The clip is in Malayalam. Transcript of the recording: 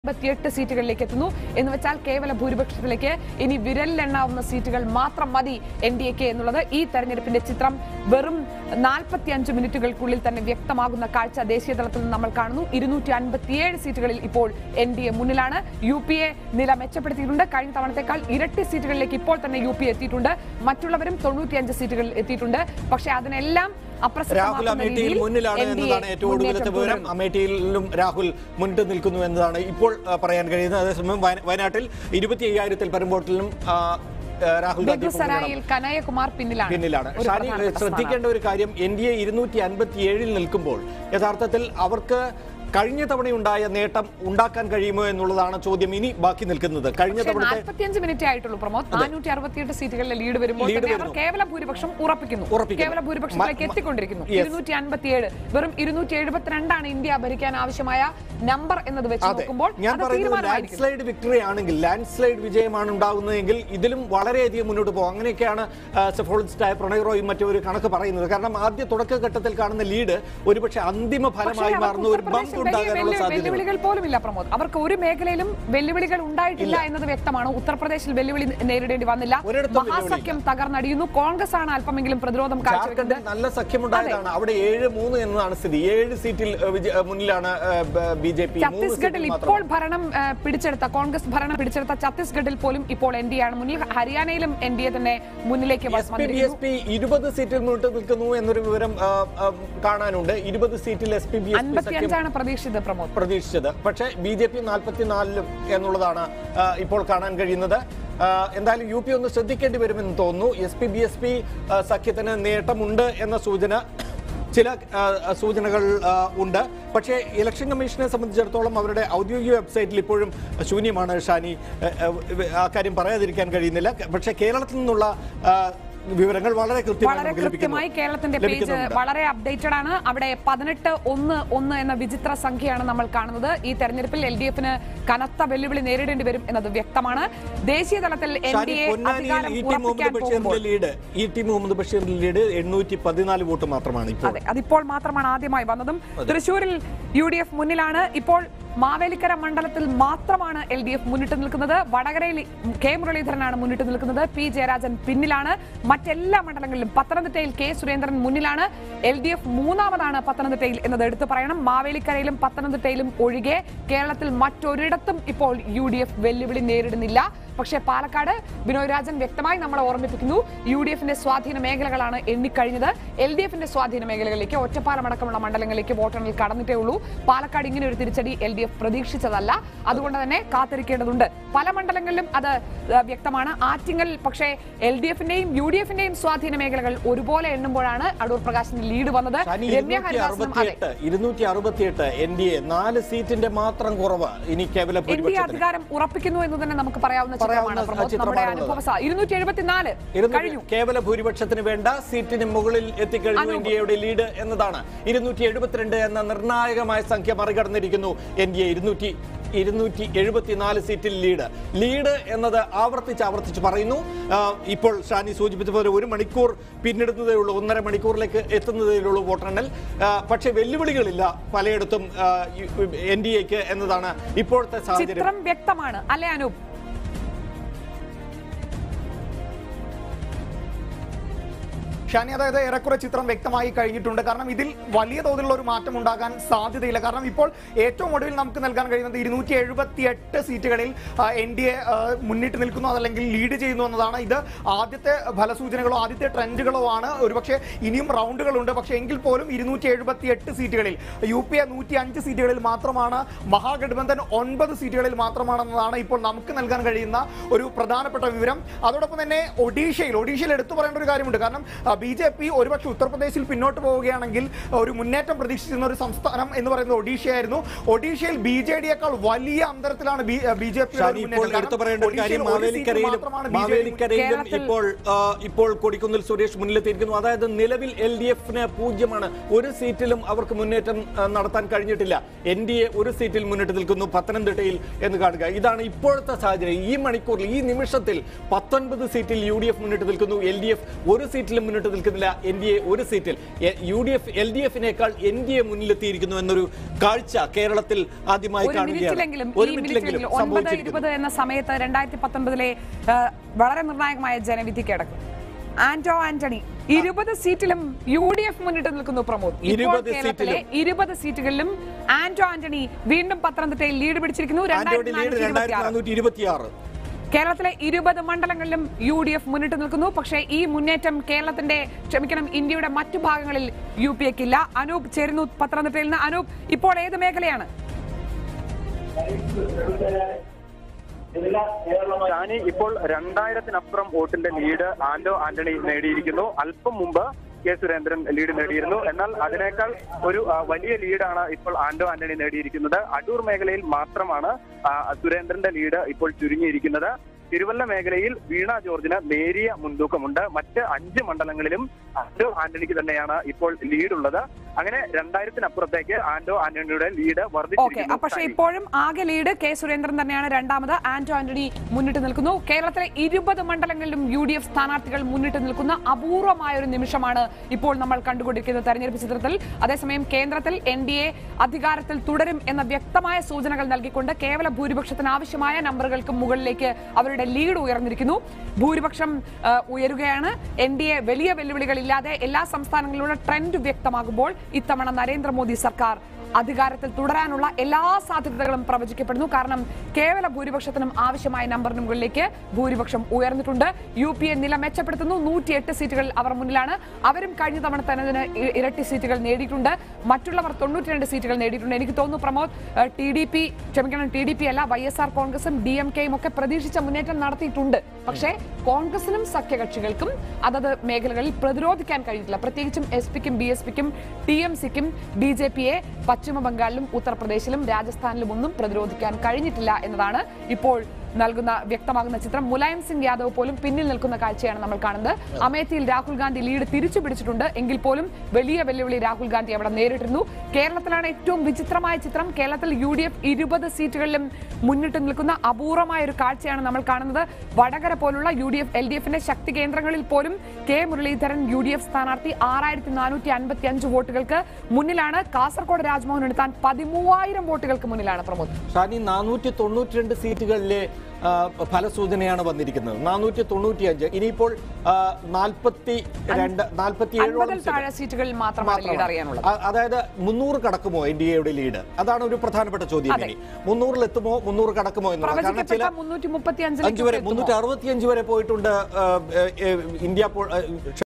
അമ്പത്തിയെട്ട് സീറ്റുകളിലേക്ക് എത്തുന്നു എന്ന് വെച്ചാൽ കേവല ഭൂരിപക്ഷത്തിലേക്ക് ഇനി വിരലിലെണ്ണാവുന്ന സീറ്റുകൾ മാത്രം മതി എൻ ഡി എക്ക് എന്നുള്ളത് ഈ തെരഞ്ഞെടുപ്പിന്റെ ചിത്രം വെറും നാൽപ്പത്തിയഞ്ച് മിനിറ്റുകൾക്കുള്ളിൽ തന്നെ വ്യക്തമാകുന്ന കാഴ്ച ദേശീയ തലത്തിൽ നിന്ന് നമ്മൾ കാണുന്നു ഇരുന്നൂറ്റി അൻപത്തിയേഴ് സീറ്റുകളിൽ ഇപ്പോൾ എൻ ഡി എ മുന്നിലാണ് യു പി എ നില മെച്ചപ്പെടുത്തിയിട്ടുണ്ട് കഴിഞ്ഞ തവണത്തേക്കാൾ ഇരട്ടി സീറ്റുകളിലേക്ക് ഇപ്പോൾ തന്നെ യു പി എത്തിയിട്ടുണ്ട് മറ്റുള്ളവരും തൊണ്ണൂറ്റിയഞ്ച് സീറ്റുകളിൽ എത്തിയിട്ടുണ്ട് പക്ഷേ അതിനെല്ലാം രാഹുൽ അപ്രസക്തമാക്കുന്ന അമേഠിയിൽ രീതിയിൽ മുന്നിലാണ് NDA എന്നതാണ് ഏറ്റവും ഒടുവിലത്തെ മുന്നേറ്റം വിവരം തുടരുന്നു. അമേഠിയിലും രാഹുൽ മുന്നിട്ട് നിൽക്കുന്നു എന്നതാണ് ഇപ്പോൾ ആ, പറയാൻ കഴിയുന്നത് അതേസമയം വയ- വയനാട്ടിൽ ഇരുപത്തി അയ്യായിരത്തിൽ പരം വോട്ടിലും ആ, ആ, രാഹുൽ ഗാന്ധി ബെഗുസരായിൽ കനയകുമാർ പിന്നിലാണ് പിന്നിലാണ് ഒരു ഷാനി പ്രധാനപ്പെട്ട ശ്രദ്ധിക്കേണ്ട ഒരു കാര്യം എൻ ഡി എ ഇരുന്നൂറ്റി അൻപത്തി ഏഴിൽ നിൽക്കുമ്പോൾ യഥാർത്ഥത്തിൽ അവർക്ക് കഴിഞ്ഞ തവണയുണ്ടായ നേട്ടം ഉണ്ടാക്കാൻ കഴിയുമോ എന്നുള്ളതാണ് ചോദ്യം ഇനി ബാക്കി നിൽക്കുന്നത് കഴിഞ്ഞ പക്ഷേ തവണത്തെ നാൽപ്പത്തിയഞ്ച് മിനിറ്റ് ആയിട്ടുള്ളൂ പ്രമോദ് നാനൂറ്റി അറുപത്തിയെട്ട് സീറ്റുകളിലെ ലീഡ് വരുമ്പോൾ ലീഡ് തന്നെ അവർ വരുന്നു. കേവല ഭൂരിപക്ഷം ഉറപ്പിക്കുന്നു ഉറപ്പിക്കുന്നു. കേവല ഭൂരിപക്ഷത്തിലേക്ക് മ- മ- എത്തിക്കൊണ്ടിരിക്കുന്നു Yes. ഇരുന്നൂറ്റി അൻപത്തിയേഴ് വെറും ഇരുന്നൂറ്റി എഴുപത്തിരണ്ടാണ് ഇന്ത്യ ഭരിക്കാൻ ആവശ്യമായ നമ്പർ എന്നത് വെച്ച് അതെ നോക്കുമ്പോൾ ഞാൻ അത് പറയുന്നത് ലാൻഡ് തീരുമാനമായിരിക്കും സ്ലൈഡ് വിക്ടറി ആണെങ്കിൽ ലാൻഡ് സ്ലൈഡ് വിജയമാണ് ഉണ്ടാകുന്നതെങ്കിൽ ഇതിലും വളരെയധികം മുന്നോട്ട് പോകും അങ്ങനെയൊക്കെയാണ് സെഫോളജിസ്റ്റായ പ്രണയ് റോയും മറ്റു ഒരു കണക്ക് പറയുന്നത് കാരണം ആദ്യ തുടക്കഘട്ടത്തിൽ കാണുന്ന ലീഡ് ഒരുപക്ഷെ അന്തിമ പക്ഷേ ഫലമായി അവർക്ക് മാറുന്ന ഒരു ബംപ് ഉത്തർപ്രദേശിൽ വലിയ ഉണ്ടാകാനുള്ള വെല്ലു- സാധ്യത വെല്ലുവിളികൾ പോലും ഇല്ല പ്രമോദ് അവർക്ക് ഒരു മേഖലയിലും വെല്ലുവിളികൾ ഉണ്ടായിട്ടില്ല എന്നത് വ്യക്തമാണ് ഉത്തർപ്രദേശിൽ വെല്ലുവിളി നേരിടേണ്ടി വന്നില്ല ഒരിടത്തും മഹാസഖ്യം തകർന്നടിയുന്നു കോൺഗ്രസ് ആണ് അല്പമെങ്കിലും പ്രതിരോധം ജാർഖണ്ഡിൽ കാഴ്ചവെക്കുന്നത് നല്ല സഖ്യമുണ്ടായതാണ് അവിടെ ഏഴ് മൂന്ന് എന്നതാണ് സ്ഥിതി ഏഴ് സീറ്റിൽ ഏഹ്, വിജയ- ഏഹ്, മുന്നിലാണ് ബി ജെ പി ഛത്തീസ്ഗഡിൽ ഇപ്പോൾ ഭരണം ആ, പിടിച്ചെടുത്ത കോൺഗ്രസ് ഭരണം പിടിച്ചെടുത്ത ഛത്തീസ്ഗഡിൽ പോലും ഇപ്പോൾ എൻ ഡി എ ആണ് മുന്നിൽ ഹരിയാനയിലും എൻ ഡി എ തന്നെ മുന്നിലേക്ക് എസ് പി ബി വന്നിരിക്കുന്നു എസ് പി ഇരുപത് സീറ്റിൽ മുന്നിട്ട് നിൽക്കുന്നു എന്നൊരു വിവരം ആ, ആ, കാണാനുണ്ട് ഇരുപത് സീറ്റിൽ S P B S P സഖ്യം അൻപത്തിയഞ്ചാണ് പ്രതീക്ഷിച്ചത് പ്രമോദ് പ്രതീക്ഷിച്ചത് പക്ഷേ ബി ജെ പി നാൽപ്പത്തിനാലിലും എന്നുള്ളതാണ് ആ, ഇപ്പോൾ കാണാൻ കഴിയുന്നത് ആ, എന്തായാലും യു പി ഒന്ന് ശ്രദ്ധിക്കേണ്ടി വരുമെന്ന് തോന്നുന്നു S P B S P സഖ്യത്തിന് നേട്ടമുണ്ട് എന്ന സൂചന ചില ആ, സൂചനകൾ ആ, ഉണ്ട് പക്ഷേ ഇലക്ഷൻ കമ്മീഷനെ സംബന്ധിച്ചിടത്തോളം അവരുടെ ഔദ്യോഗിക വെബ്സൈറ്റിൽ ഇപ്പോഴും ശൂന്യമാണ് ഷാനി ആ, ആ, ആ കാര്യം പറയാതിരിക്കാൻ കഴിയുന്നില്ല പക്ഷേ കേരളത്തിൽ നിന്നുള്ള ആ, വിവരങ്ങൾ വളരെ കൃത്യമായി വളരെ നമുക്ക് ലഭിക്കുന്നു. കൃത്യമായി കേരളത്തിന്റെ പേജ് ലഭിക്കുന്നുണ്ട്. വളരെ അപ്ഡേറ്റഡ് ആണ് അവിടെ പതിനെട്ട് ഒന്ന് ഒന്ന് എന്ന വിചിത്ര സംഖ്യയാണ് നമ്മൾ കാണുന്നത് ഈ തെരഞ്ഞെടുപ്പിൽ എൽ ഡി എഫിന് കനത്ത വെല്ലുവിളി നേരിടേണ്ടി വരും എന്നത് വ്യക്തമാണ് ദേശീയ തലത്തിൽ എൻ ഷാനി, ഡി എ പൊന്നാനിയിൽ അധികാരം ഇ ടി മുഹമ്മദ് ഉറപ്പിക്കാൻ ബഷീറിന്റെ പോകുമ്പോൾ ലീഡ് ഇ ടി മുഹമ്മദ് ബഷീറിന്റെ ലീഡ് എണ്ണൂറ്റി പതിനാല് വോട്ട് മാത്രമാണ് ഇപ്പോൾ അതെ അതിപ്പോൾ മാത്രമാണ് ആദ്യമായി വന്നതും തൃശൂരിൽ യു ഡി എഫ് മുന്നിലാണ് ഇപ്പോൾ മാവേലിക്കര മണ്ഡലത്തിൽ മാത്രമാണ് എൽ ഡി എഫ് മുന്നിട്ട് നിൽക്കുന്നത് വടകരയിൽ കെ മുരളീധരനാണ് മുന്നിട്ട് നിൽക്കുന്നത് പി ജയരാജൻ പിന്നിലാണ് മറ്റെല്ലാ മണ്ഡലങ്ങളിലും പത്തനംതിട്ടയിൽ കെ സുരേന്ദ്രൻ മുന്നിലാണ് എൽ ഡി എഫ് മൂന്നാമതാണ് പത്തനംതിട്ടയിൽ എന്നത് എടുത്തു പറയണം മാവേലിക്കരയിലും പത്തനംതിട്ടയിലും ഒഴികെ കേരളത്തിൽ മറ്റൊരിടത്തും ഇപ്പോൾ യു ഡി എഫ് വെല്ലുവിളി നേരിടുന്നില്ല പക്ഷേ പാലക്കാട് ബിനോയ് രാജൻ വ്യക്തമായി നമ്മളെ ഓർമ്മിപ്പിക്കുന്നു യു ഡി എഫിന്റെ സ്വാധീന മേഖലകളാണ് എണ്ണിക്കഴിഞ്ഞത് എൽ ഡി എഫിന്റെ സ്വാധീന മേഖലകളിലേക്ക് ഒറ്റപ്പാലം അടക്കമുള്ള മണ്ഡലങ്ങളിലേക്ക് വോട്ടെണ്ണൽ കടന്നിട്ടേ ഉള്ളൂ പാലക്കാട് ഇങ്ങനെ ഒരു തിരിച്ചടി എൽ ഡി എഫ് പ്രതീക്ഷിച്ചതല്ല അതുകൊണ്ട് തന്നെ കാത്തിരിക്കേണ്ടതുണ്ട് പല മണ്ഡലങ്ങളിലും അത് ഏഹ്, വ്യക്തമാണ് ആറ്റിങ്ങൽ പക്ഷേ എൽ ഡി എഫിന്റെയും യു ഡി എഫിന്റെയും സ്വാധീന മേഖലകൾ ഒരുപോലെ എണ്ണുമ്പോഴാണ് അടൂർ പ്രകാശിന് ലീഡ് വന്നത് ഷാനി, രമ്യ ഇരുന്നൂറ്റി ഹരിദാസനും അതെ അറുപത്തിയെട്ട് ഇരുന്നൂറ്റി അറുപത്തിയെട്ട് എൻ ഡി എ നാല് സീറ്റിന്റെ മാത്രം കുറവ് ഇനി കേവല എൻ ഡി എ ഭൂരിപക്ഷത്തിന് അധികാരം ഉറപ്പിക്കുന്നു എന്ന് തന്നെ നമുക്ക് പറയാവുന്ന ചിത്രമാണ് പറയാവുന്ന പ്രമോദ് ചിത്രമാണുള്ളത്. നമ്മുടെ അനുഭവ ഇരുന്നൂറ്റി എഴുപത്തിനാല് ഇരുന്നൂറ്റി കഴിഞ്ഞു കേവല ഭൂരിപക്ഷത്തിന് വേണ്ട സീറ്റിന് മുകളിൽ എത്തിക്കഴിഞ്ഞു അനൂപ്. എൻ ഡി എയുടെ ലീഡ് എന്നതാണ് ഇരുന്നൂറ്റി എഴുപത്തിരണ്ട് എന്ന നിർണായകമായ സംഖ്യ മറികടന്നിരിക്കുന്നു എൻ ഡി എ ഇരുന്നൂറ്റി ഇരുന്നൂറ്റി എഴുപത്തിനാല് സീറ്റിൽ ലീഡ് ലീഡ് എന്നത് ആവർത്തിച്ച് ആവർത്തിച്ച് പറയുന്നു ആ, ഇപ്പോൾ ഷാനി സൂചിപ്പിച്ച പോലെ ഒരു മണിക്കൂർ പിന്നിടുന്നതേ ഉള്ളൂ ഒന്നര മണിക്കൂറിലേക്ക് എത്തുന്നതേ ഉള്ളൂ വോട്ടെണ്ണൽ ആ, പക്ഷേ വെല്ലുവിളികളില്ല പലയിടത്തും എൻ ഡി എക്ക് എന്നതാണ് ഇപ്പോഴത്തെ സാഹചര്യം ചിത്രം വ്യക്തമാണ് അല്ലെ അനൂപ് ഷാനി അതായത് ഏറെക്കുറെ ചിത്രം വ്യക്തമായി കഴിഞ്ഞിട്ടുണ്ട് കാരണം ഇതിൽ വലിയ തോതിലുള്ള ഒരു മാറ്റം ഉണ്ടാകാൻ സാധ്യതയില്ല കാരണം ഇപ്പോൾ ഏറ്റവും ഒടുവിൽ നമുക്ക് നൽകാൻ കഴിയുന്നത് ഇരുന്നൂറ്റി എഴുപത്തി എട്ട് സീറ്റുകളിൽ എൻ ഡി എ മുന്നിട്ട് നിൽക്കുന്നു അതല്ലെങ്കിൽ ലീഡ് ചെയ്യുന്നു എന്നതാണ് ഇത് ആദ്യത്തെ ഫലസൂചനകളോ ആദ്യത്തെ ട്രെൻഡുകളോ ആണ് ഒരുപക്ഷെ ഇനിയും റൗണ്ടുകളുണ്ട് പക്ഷേ എങ്കിൽ പോലും ഇരുന്നൂറ്റി എഴുപത്തി എട്ട് സീറ്റുകളിൽ യു പി എ നൂറ്റി അഞ്ച് സീറ്റുകളിൽ മാത്രമാണ് മഹാഗഠബന്ധൻ ഒൻപത് സീറ്റുകളിൽ മാത്രമാണെന്നതാണ് ഇപ്പോൾ നമുക്ക് നൽകാൻ കഴിയുന്ന ഒരു പ്രധാനപ്പെട്ട വിവരം അതോടൊപ്പം തന്നെ ഒഡീഷയിൽ ഒഡീഷയിൽ എടുത്തു പറയേണ്ട ഒരു കാര്യമുണ്ട് കാരണം ബി ജെ പി ഒരുപക്ഷെ ഉത്തർപ്രദേശിൽ പിന്നോട്ട് പോവുകയാണെങ്കിൽ ഒരു മുന്നേറ്റം പ്രതീക്ഷിച്ചിരുന്ന ഒരു സംസ്ഥാനം എന്ന് പറയുന്നത് ഒഡീഷയായിരുന്നു ഒഡീഷയിൽ ബി ജെ ഡിയേക്കാൾ വലിയ അന്തരത്തിലാണ് ബി ജെ പി ഷാനി ഇപ്പോൾ എടുത്തു പറയേണ്ട ഒരു കാര്യം മാവേലിക്കരയിലും മാവേലിക്കരയിലും കേരളത്തിൽ- ഇപ്പോൾ ആ, ഇപ്പോൾ കൊടിക്കുന്നിൽ സുരേഷ് മുന്നിലെത്തിയിരിക്കുന്നു അതായത് നിലവിൽ എൽ ഡി എഫിന് പൂജ്യമാണ് ഒരു സീറ്റിലും അവർക്ക് മുന്നേറ്റം ആ, നടത്താൻ കഴിഞ്ഞിട്ടില്ല എൻ ഡി എ ഒരു സീറ്റിൽ മുന്നിട്ട് നിൽക്കുന്നു പത്തനംതിട്ടയിൽ എന്ന് കാണുക ഇതാണ് ഇപ്പോഴത്തെ സാഹചര്യം ഈ മണിക്കൂറിൽ ഈ നിമിഷത്തിൽ പത്തൊൻപത് സീറ്റിൽ യു ഡി എഫ് മുന്നിട്ട് നിൽക്കുന്നു എൽ ഡി എഫ് ഒരു സീറ്റിലും മുന്നിട്ട് നിൽക്കുന്നില്ല എൻ ഡി എ ഒരു സീറ്റിൽ U D F L D എഫിനേക്കാൾ എൻ ഡി എ മുന്നിലെത്തിയിരിക്കുന്നു എന്നൊരു കാഴ്ച കേരളത്തിൽ ആദ്യമായി ഒരു കാണുകയാണ് മിനിറ്റിലെങ്കിലും ഒരു ഈ മിനിറ്റിലെങ്കിലും മിനിറ്റിലെങ്കിലും ഒൻപത് സംഭവിച്ചിരിക്കുന്നു ഇരുപത് എന്ന സമയത്ത് രണ്ടായിരത്തി പത്തൊൻപതിലെ വളരെ നിർണായകമായ ജനവിധി കിടക്കും ആന്റോ ആന്റണി ഇരുപത് സീറ്റിലും യു ഡി എഫ് മുന്നിട്ട് നിൽക്കുന്നു പ്രമോദ് ഇപ്പോൾ ഇരുപത് കേരളത്തിലെ സീറ്റിലും. ഇരുപത് സീറ്റുകളിലും ആന്റോ ആന്റണി വീണ്ടും പത്തനംതിട്ടയിൽ ലീഡ് പിടിച്ചിരിക്കുന്നു ആന്റോയുടെ ലീഡ് രണ്ടായിരത്തി രണ്ടായിരത്തി നാനൂറ്റി ഇരുപത്തിയാറ് കേരളത്തിലെ ഇരുപത് മണ്ഡലങ്ങളിലും യു ഡി എഫ് മുന്നിട്ട് നിൽക്കുന്നു പക്ഷേ ഈ മുന്നേറ്റം കേരളത്തിന്റെ ക്ഷമിക്കണം ഇന്ത്യയുടെ മറ്റു ഭാഗങ്ങളിൽ യു പി എക്കില്ല അനൂപ് ചേരുന്നു പത്തനംതിട്ടയിൽ നിന്ന് അനൂപ് ഇപ്പോൾ ഏത് മേഖലയാണ് ഷാനി ഇപ്പോൾ രണ്ടായിരത്തിനപ്പുറം വോട്ടിന്റെ ലീഡ് ആന്റോ ആന്റണി നേടിയിരിക്കുന്നു അല്പം മുമ്പ് കെ സുരേന്ദ്രൻ ലീഡ് നേടിയിരുന്നു എന്നാൽ അതിനേക്കാൾ ഒരു ആ, വലിയ ലീഡാണ് ഇപ്പോൾ ആന്റോ ആന്റണി നേടിയിരിക്കുന്നത് അടൂർ മേഖലയിൽ മാത്രമാണ് ആ, സുരേന്ദ്രന്റെ ലീഡ് ഇപ്പോൾ ചുരുങ്ങിയിരിക്കുന്നത് തിരുവല്ല മേഖലയിൽ വീണ ജോർജിന് നേരിയ മുൻതൂക്കമുണ്ട് മറ്റ് അഞ്ച് മണ്ഡലങ്ങളിലും ആന്റോ ആന്റണിക്ക് തന്നെയാണ് ഇപ്പോൾ ലീഡ് ഉള്ളത് അങ്ങനെ രണ്ടായിരത്തിനപ്പുറത്തേക്ക് ആന്റോ ആന്റണിയുടെ ലീഡ് ഓക്കെ വർദ്ധിച്ചിരിക്കുന്നു പക്ഷേ ഷാനി. ഇപ്പോഴും ആകെ ലീഡ് കെ സുരേന്ദ്രൻ തന്നെയാണ് രണ്ടാമത് ആന്റോ ആന്റണി മുന്നിട്ട് നിൽക്കുന്നു കേരളത്തിലെ ഇരുപത് മണ്ഡലങ്ങളിലും യു ഡി എഫ് സ്ഥാനാർത്ഥികൾ മുന്നിട്ട് നിൽക്കുന്ന അപൂർവമായ ഒരു നിമിഷമാണ് ഇപ്പോൾ നമ്മൾ കണ്ടുകൊണ്ടിരിക്കുന്ന തെരഞ്ഞെടുപ്പ് ചിത്രത്തിൽ അതേസമയം കേന്ദ്രത്തിൽ എൻ ഡി എ അധികാരത്തിൽ തുടരും എന്ന വ്യക്തമായ സൂചനകൾ നൽകിക്കൊണ്ട് കേവല ഭൂരിപക്ഷത്തിന് ആവശ്യമായ നമ്പറുകൾക്ക് മുകളിലേക്ക് അവരുടെ ലീഡ് ഉയർന്നിരിക്കുന്നു ഭൂരിപക്ഷം ആ, ഉയരുകയാണ് എൻ ഡി എ വലിയ വെല്ലുവിളികളില്ലാതെ എല്ലാ സംസ്ഥാനങ്ങളിലുള്ള ട്രെൻഡ് വ്യക്തമാകുമ്പോൾ ഇത്തവണ നരേന്ദ്രമോദി സർക്കാർ അധികാരത്തിൽ തുടരാനുള്ള എല്ലാ സാധ്യതകളും പ്രവചിക്കപ്പെടുന്നു കാരണം കേവല ഭൂരിപക്ഷത്തിനും ആവശ്യമായ നമ്പറിന് മുകളിലേക്ക് ഭൂരിപക്ഷം ഉയർന്നിട്ടുണ്ട് യു പി എ നില മെച്ചപ്പെടുത്തുന്നു നൂറ്റിയെട്ട് സീറ്റുകൾ അവർ മുന്നിലാണ് അവരും കഴിഞ്ഞ തവണ തന്നെ ഇ- ഇരട്ടി സീറ്റുകൾ നേടിയിട്ടുണ്ട് മറ്റുള്ളവർ തൊണ്ണൂറ്റിരണ്ട് സീറ്റുകൾ നേടിയിട്ടുണ്ട് എനിക്ക് തോന്നുന്നു പ്രമോദ് ടി ഡി പി ക്ഷമിക്കണം ടി ഡി പി അല്ല വൈ എസ് ആർ കോൺഗ്രസും ഡി എം കെയും ഒക്കെ പ്രതീക്ഷിച്ച മുന്നേറ്റം നടത്തിയിട്ടുണ്ട് പക്ഷേ കോൺഗ്രസിനും സഖ്യകക്ഷികൾക്കും അതത് മേഖലകളിൽ പ്രതിരോധിക്കാൻ കഴിഞ്ഞിട്ടില്ല പ്രത്യേകിച്ചും എസ് പിക്കും ബി എസ് പിക്കും ടി എം സിക്കും ബി ജെ പിയെ പശ്ചിമ ബംഗാളിലും ഉത്തർപ്രദേശിലും രാജസ്ഥാനിലും ഒന്നും പ്രതിരോധിക്കാൻ കഴിഞ്ഞിട്ടില്ല എന്നതാണ് ഇപ്പോൾ നൽകുന്ന വ്യക്തമാകുന്ന ചിത്രം മുലായം സിംഗ് യാദവ് പോലും പിന്നിൽ നിൽക്കുന്ന കാഴ്ചയാണ് നമ്മൾ കാണുന്നത് അമേത്തിയിൽ രാഹുൽ ഗാന്ധി ലീഡ് തിരിച്ചു പിടിച്ചിട്ടുണ്ട് എങ്കിൽ പോലും വലിയ വെല്ലുവിളി രാഹുൽ ഗാന്ധി അവിടെ നേരിട്ടിരുന്നു കേരളത്തിലാണ് ഏറ്റവും വിചിത്രമായ ചിത്രം കേരളത്തിൽ യു ഡി എഫ് ഇരുപത് സീറ്റുകളിലും മുന്നിട്ട് നിൽക്കുന്ന അപൂർവമായ ഒരു കാഴ്ചയാണ് നമ്മൾ കാണുന്നത് വടകര പോലുള്ള U D F L D എഫിന്റെ ശക്തി കേന്ദ്രങ്ങളിൽ പോലും K Muraleedharan U D F സ്ഥാനാർത്ഥി ആറായിരത്തി നാനൂറ്റി അൻപത്തി അഞ്ച് വോട്ടുകൾക്ക് മുന്നിലാണ് കാസർഗോഡ് രാജ്മോഹൻ എടുത്താൻ പതിമൂവായിരം വോട്ടുകൾക്ക് മുന്നിലാണ് പ്രമോദ് ഷാനി നാനൂറ്റി തൊണ്ണൂറ്റി രണ്ട് സീറ്റുകളിലെ ആ, ഫലസൂചനയാണ് വന്നിരിക്കുന്നത് നാനൂറ്റി തൊണ്ണൂറ്റി അഞ്ച് ഇനിയിപ്പോൾ നാൽപ്പത്തി രണ്ട് നാൽപ്പത്തി ഏഴോളം അൻപതിൽ താഴെ സീറ്റുകളിൽ മാത്രമാണ് ലീഡ് അറിയാനുള്ളത് അ- അതായത് മുന്നൂറ് കടക്കുമോ എൻ ഡി എയുടെ ലീഡ് അതാണ് ഒരു പ്രധാനപ്പെട്ട ചോദ്യം അതെ. ഇനി മുന്നൂറിൽ എത്തുമോ മുന്നൂറ് കടക്കുമോ എന്നുള്ളത് കാരണം ചില പ്രവചിക്കപ്പെട്ട മുന്നൂറ്റി മുപ്പത്തി അഞ്ച് വരെ മുന്നൂറ്റി അറുപത്തി അഞ്ച് വരെ പോയിട്ടുണ്ട് ആ, ഏ, ഏ, ഇന്ത്യ പോൾ